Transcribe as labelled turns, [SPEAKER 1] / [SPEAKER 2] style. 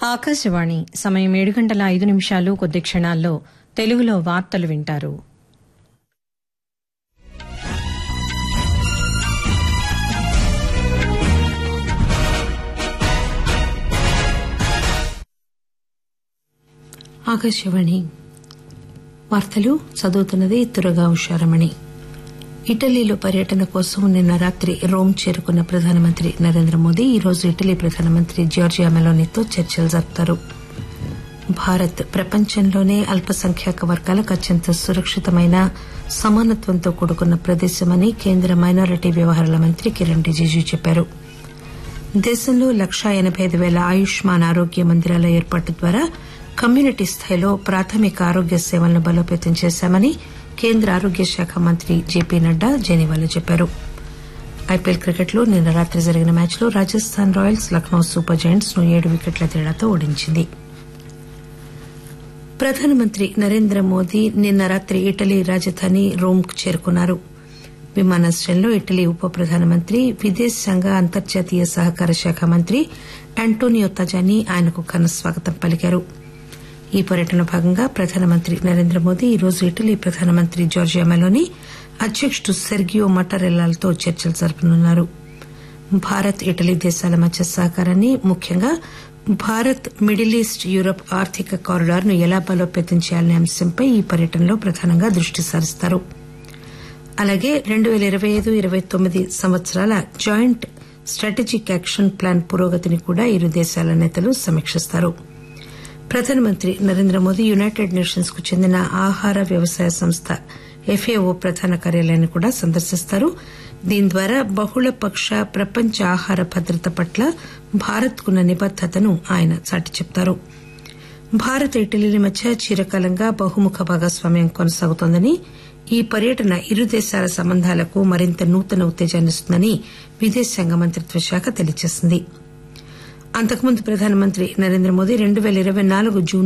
[SPEAKER 1] ఆకాశవాణి సమయం ఏడు గంటల ఐదు నిమిషాలు కొద్ది క్షణాల్లో తెలుగులో వార్తలు వింటారు
[SPEAKER 2] ఆకాశవాణి వార్తలు చదువుతున్నది తురగా ఉషారమణి ఇటలీలో పర్యటన కోసం నిన్న రాత్రి రోమ్ చేరుకున్న ప్రధానమంత్రి నరేంద్ర మోదీ ఈరోజు ఇటలీ ప్రధానమంత్రి జార్జియా మెలోనీతో చర్చలు జరుపుతారు భారత్ ప్రపంచంలోనే అల్పసంఖ్యాక వర్గాలకు అత్యంత సురక్షితమైన సమానత్వంతో కూడుకున్న ప్రదేశమని కేంద్ర మైనారిటీ వ్యవహారాల మంత్రి కిరణ్ రిజిజు చెప్పారు దేశంలో లక్షా ఎనబై ఐదు పేల ఆయుష్మాన్ ఆరోగ్య మందిరాల ఏర్పాటు ద్వారా కమ్యూనిటీ స్థాయిలో ప్రాథమిక ఆరోగ్య సేవలను బలోపేతం చేశామని కేంద్ర ఆరోగ్య శాఖ మంత్రి జేపీ నడ్డా జెనీవాలో చెప్పారు ఐపీఎల్ క్రికెట్లో నిన్న రాత్రి జరిగిన మ్యాచ్లో Rajasthan Royals Lucknow Super Giants ను ఏడు వికెట్ల తేడాతో ఓడించింది ప్రధానమంత్రి నరేంద్ర మోదీ నిన్న రాత్రి ఇటలీ రాజధాని రోమ్ కు చేరుకున్నారు విమానాశ్రయంలో ఇటలీ ఉప ప్రధానమంత్రి విదేశాంగ అంతర్జాతీయ సహకార శాఖ మంత్రి ఆంటోనియో తజానీ ఆయనకు ఘన స్వాగతం పలికారు ఈ పర్యటనలో భాగంగా ప్రధానమంత్రి నరేంద్ర మోదీ ఈరోజు ఇటలీ ప్రధానమంత్రి జార్జియా మెలోనీ అధ్యకుడు సెర్గియో మటారెల్లాలతో చర్చలు జరపనున్నారు భారత్ ఇటలీ దేశాల మధ్య సహకారాన్ని ముఖ్యంగా భారత్ మిడిల్ ఈస్ట్ యూరప్ ఆర్థిక కారిడార్ ను ఎలా బలోపేతం చేయాలనే అంశంపై ఈ పర్యటనలో ప్రధానంగా దృష్టి సారిస్తారు అలాగే రెండు పేల ఇరవై ఐదు ఇరవై తొమ్మిది సంవత్సరాల జాయింట్ స్ట్రాటజిక్ యాక్షన్ ప్లాన్ పురోగతిని కూడా ఇరు దేశాల నేతలు సమీకిస్తారు ప్రధానమంత్రి నరేంద్ర మోదీ యునైటెడ్ నేషన్స్ కు చెందిన ఆహార వ్యవసాయ సంస్థ ఎఫ్ఏఓ ప్రధాన కార్యాలయాన్ని కూడా సందర్శిస్తారు దీని ద్వారా బహుళపక్ష ప్రపంచ ఆహార భద్రత పట్ల భారత్ కున్న నిబద్దతను ఆయన చాటి చెప్తారు భారత్ ఇటలీల మధ్య చిరకాలంగా బహుముఖ భాగస్వామ్యం కొనసాగుతోందని ఈ పర్యటన ఇరు దేశాల సంబంధాలకు మరింత నూతన ఉత్తేజాన్నిస్తుందని విదేశాంగ మంత్రిత్వ శాఖ తెలియజేసింది అంతకుముందు ప్రధానమంత్రి నరేంద్ర మోదీ రెండు పేల ఇరవై నాలుగు జూన్